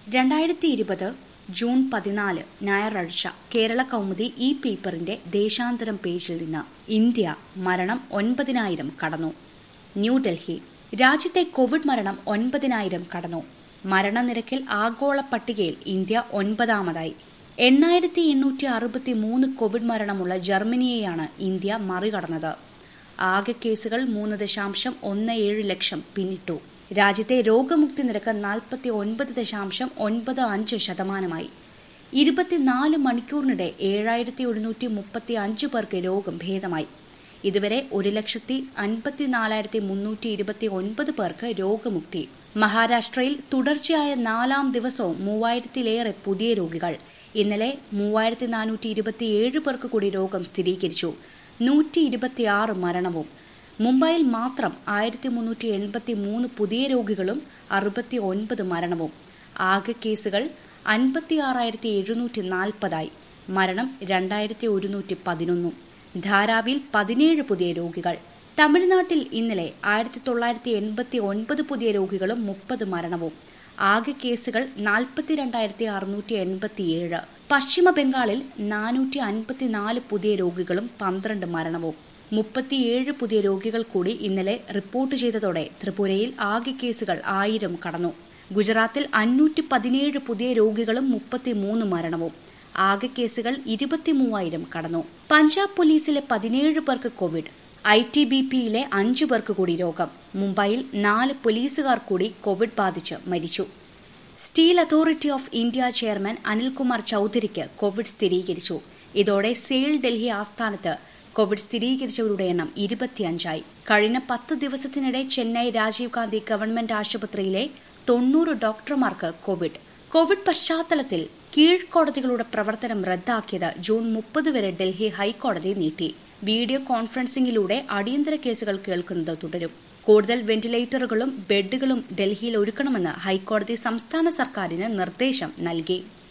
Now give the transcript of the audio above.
രണ്ടായിരത്തി ഇരുപത് ജൂൺ പതിനാല് ഞായറാഴ്ച കേരള കൗമുദി ഈ പേപ്പറിന്റെ ദേശാന്തരം പേജിൽ നിന്ന് ഇന്ത്യ മരണം ഒൻപതിനായിരം കടന്നു ന്യൂഡൽഹി രാജ്യത്തെ കോവിഡ് മരണം ഒൻപതിനായിരം കടന്നു മരണനിരക്കിൽ ആഗോള പട്ടികയിൽ ഇന്ത്യ ഒൻപതാമതായി എണ്ണായിരത്തി എണ്ണൂറ്റി അറുപത്തി മൂന്ന് കോവിഡ് മരണമുള്ള ജർമ്മനിയെയാണ് ഇന്ത്യ മറികടന്നത് ആകെ കേസുകൾ മൂന്ന് ദശാംശം ഒന്ന് ഏഴ് ലക്ഷം പിന്നിട്ടു രാജ്യത്തെ രോഗമുക്തി നിരക്ക് നാൽപ്പത്തി ഒൻപത് ദശാംശം ഒൻപത് അഞ്ച് ശതമാനമായി ഇരുപത്തിനാല് മണിക്കൂറിനിടെ ഏഴായിരത്തി ഒരുന്നൂറ്റി മുപ്പത്തി അഞ്ച് പേർക്ക് രോഗം ഭേദമായി ഇതുവരെ ഒരു ലക്ഷത്തി അൻപത്തിനാലായിരത്തി മുന്നൂറ്റി ഇരുപത്തി ഒൻപത് പേർക്ക് രോഗമുക്തി മഹാരാഷ്ട്രയിൽ തുടർച്ചയായ നാലാം ദിവസവും മൂവായിരത്തിലേറെ പുതിയ രോഗികൾ ഇന്നലെ മൂവായിരത്തി നാനൂറ്റി ഇരുപത്തിയേഴ് പേർക്ക് കൂടി രോഗം സ്ഥിരീകരിച്ചു നൂറ്റി ഇരുപത്തിയാറ് മരണവും മുംബൈയിൽ മാത്രം ആയിരത്തി മുന്നൂറ്റി എൺപത്തി മൂന്ന് പുതിയ രോഗികളും അറുപത്തി ഒൻപത് മരണവും ആകെ കേസുകൾ അൻപത്തി ആറായിരത്തി എഴുന്നൂറ്റി നാൽപ്പതായി മരണം രണ്ടായിരത്തി ഒരുന്നൂറ്റി പതിനൊന്നും ധാരാവിൽ പതിനേഴ് പുതിയ രോഗികൾ തമിഴ്നാട്ടിൽ ഇന്നലെ ആയിരത്തി തൊള്ളായിരത്തി എൺപത്തി ഒൻപത് പുതിയ രോഗികളും മുപ്പത് മരണവും ആകെ കേസുകൾ നാൽപ്പത്തിരണ്ടായിരത്തി അറുന്നൂറ്റി എൺപത്തിയേഴ് പശ്ചിമ ബംഗാളിൽ നാനൂറ്റി അൻപത്തിനാല് പുതിയ രോഗികളും പന്ത്രണ്ട് മരണവും മുപ്പത്തിയേഴ് പുതിയ രോഗികൾ കൂടി ഇന്നലെ റിപ്പോർട്ട് ചെയ്തതോടെ ത്രിപുരയിൽ ആകെ കേസുകൾ ആയിരം കടന്നു ഗുജറാത്തിൽ അഞ്ഞൂറ്റി പതിനേഴ് പുതിയ രോഗികളും മുപ്പത്തിമൂന്ന് മരണവും ആകെ കേസുകൾ ഇരുപത്തിമൂവായിരം കടന്നു പഞ്ചാബ് പോലീസിലെ പതിനേഴ് പേർക്ക് കോവിഡ് ഐ ടി ബി പിയിലെ അഞ്ചു പേർക്ക് കൂടി രോഗം മുംബൈയിൽ നാല് പോലീസുകാർ കൂടി കോവിഡ് ബാധിച്ച് മരിച്ചു Steel Authority of India chairman Anilkumar ചൌധരിക്ക് കോവിഡ് സ്ഥിരീകരിച്ചു ഇതോടെ സെയിൽ ഡൽഹി ആസ്ഥാനത്ത് കോവിഡ് സ്ഥിരീകരിച്ചവരുടെ എണ്ണം ഇരുപത്തിയഞ്ചായി കഴിഞ്ഞ പത്ത് ദിവസത്തിനിടെ ചെന്നൈ രാജീവ് ഗാന്ധി ഗവൺമെന്റ് ആശുപത്രിയിലെ തൊണ്ണൂറ് ഡോക്ടർമാർക്ക് കോവിഡ് കോവിഡ് പശ്ചാത്തലത്തിൽ കീഴ്ക്കോടതികളുടെ പ്രവർത്തനം റദ്ദാക്കിയത് ജൂൺ മുപ്പത് വരെ ഡൽഹി ഹൈക്കോടതി നീട്ടി വീഡിയോ കോൺഫറൻസിംഗിലൂടെ അടിയന്തര കേസുകൾ കേൾക്കുന്നത് തുടരും കൂടുതൽ വെന്റിലേറ്ററുകളും ബെഡുകളും ഡൽഹിയിൽ ഒരുക്കണമെന്ന് ഹൈക്കോടതി സംസ്ഥാന സർക്കാരിന് നിർദ്ദേശം നൽകി